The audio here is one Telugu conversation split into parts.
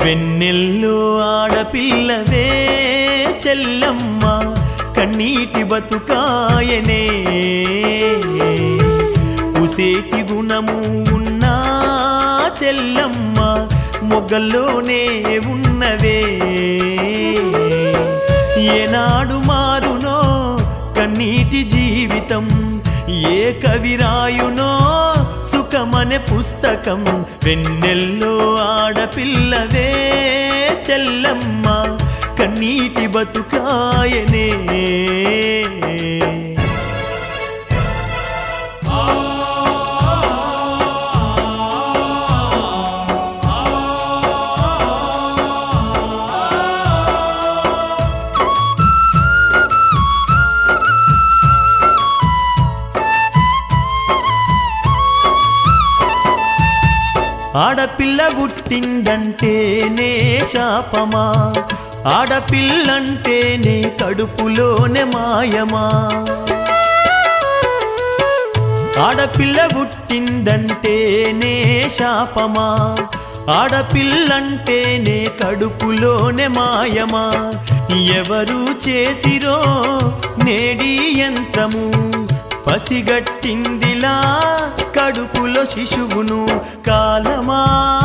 వెన్నెల్లో ఆడపిల్లవే చెల్లమ్మ కన్నీటి బతుకాయనే పుసేటి గుణము ఉన్నా చెల్లమ్మ మొగ్గల్లోనే ఉన్నవే ఏనాడు మారునో కన్నీటి జీవితం ఏ కవిరాయునో సుఖమనే పుస్తకం వెన్నెల్లో ఆడపిల్లవే చెల్లమ్మ కన్నీటి బతుకాయనే ఆడపిల్ల పుట్టిందంటేనే శాపమా ఆడపిల్లంటేనే కడుపులోనే మాయమా ఆడపిల్ల పుట్టిందంటేనే శాపమా ఆడపిల్లంటేనే కడుపులోనే మాయమా ఎవరు చేసిరో నేడి యంత్రము పసిగట్టిందిలా కడుపులో శిశువును కాలమా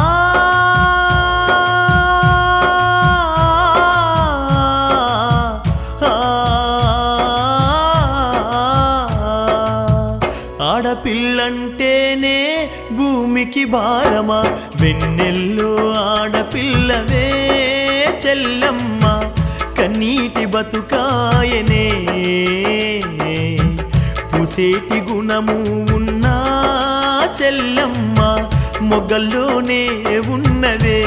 ఆడపిల్లంటేనే భూమికి భారమా వెన్నెల్లో ఆడపిల్లవే చెల్లమ్మ కన్నీటి బతుకాయనే పుసేటి గుణము ఉన్నా చెల్లమ్మ మొగ్గల్లోనే ఉన్నదే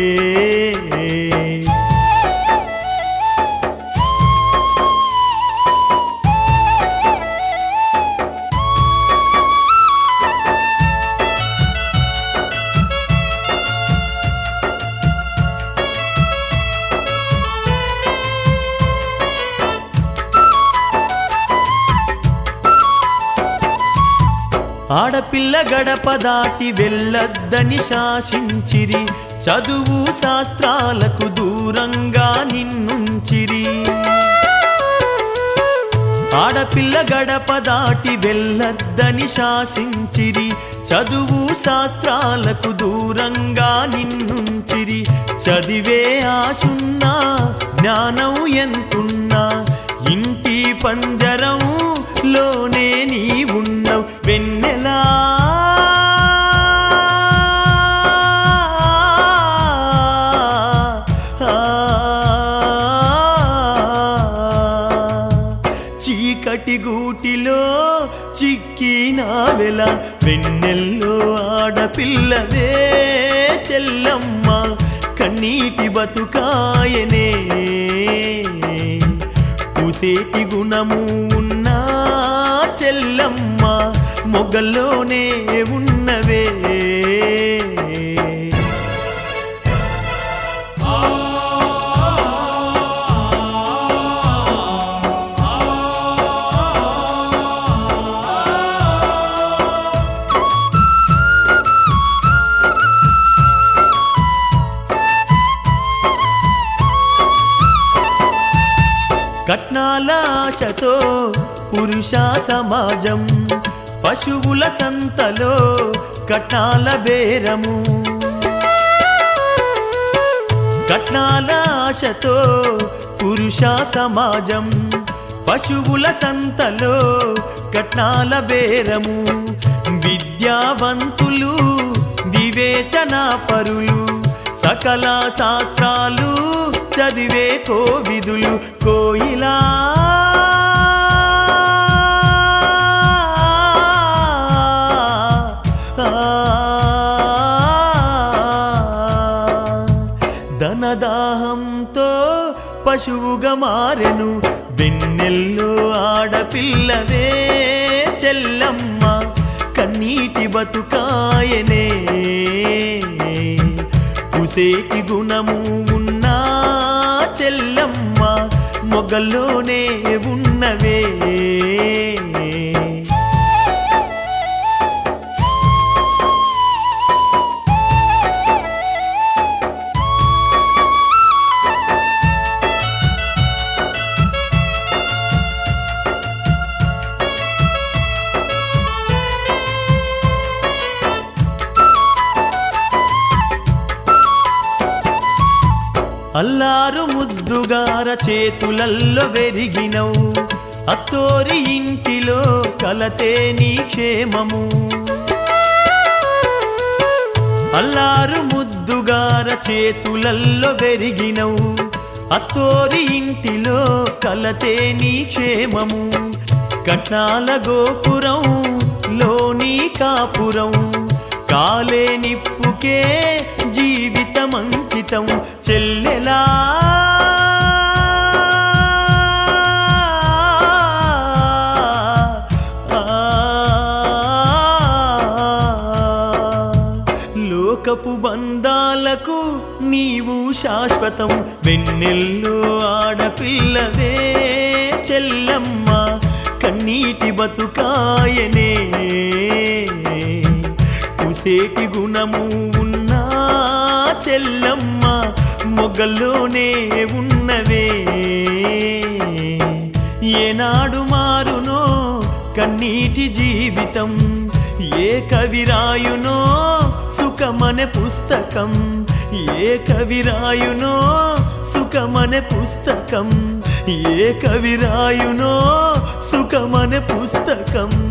ఆడపిల్ల గడప దాటి వెళ్ళొద్దని శాసించిరి చదువు శాస్త్రాలకు దూరంగా నిన్నుంచిరి ఆడపిల్ల గడప దాటి వెళ్ళొద్దని శాసించిరి చదువు శాస్త్రాలకు దూరంగా నిన్నుంచిరి చదివే ఆశున్నా జ్ఞానం ఎంతున్నా ఇంటి పంజరం లోనే నీ ఉన్నవు వెన్నెలా చీకటి గూటిలో చిక్కినావెల వెన్నెల్లో ఆడపిల్లవే చెల్లమ్మ కన్నీటి బతుకాయనే పూసేటి గుణము ఉన్నా చెల్లమ్మ మొగ్గల్లోనే ఉన్నవే కట్నాల ఆశతో పురుష సమాజం పశువుల సంతలో కట్నాల బేరము కట్నాల ఆశతో పురుష సమాజం పశువుల సంతలో కట్నాల బేరము విద్యావంతులు వివేచన పరులు సకల శాస్త్రాలు చదివే కోవిదులు కోయిలా ధనదాహంతో పశువుగా మారెను వెన్నెల్లో ఆడపిల్లవే చెల్లమ్మ కన్నీటి బతుకాయనే పుసేటి గుణము ఉన్నా చెల్లమ్మ మొగల్లోనే ఉన్నవే అల్లారు ముద్దుగార చేతులల్లో వెరిగినవు అత్తోరి ఇంటిలో కలతే నీ క్షేమము అల్లారు ముద్దుగార చేతులల్లో వెరిగినవు అత్తోరి ఇంటిలో కలతే నీ క్షేమము కట్నాల గోపురం లోని కాపురం కాలే నిప్పుకే జీవితమంకితం చెల్లెలా లోకపు బంధాలకు నీవు శాశ్వతం వెన్నెల్లో ఆడపిల్లవే చెల్లమ్మ కన్నీటి బతుకాయనే కుసేటి గుణము ఉన్నా చెల్లమ్మ మొగ్గల్లోనే ఉన్నవే ఏనాడు మారునో కన్నీటి జీవితం ఏ కవిరాయునో సుఖమనే పుస్తకం ఏ కవిరాయునో సుఖమనే పుస్తకం ఏ కవిరాయునో సుఖమనే పుస్తకం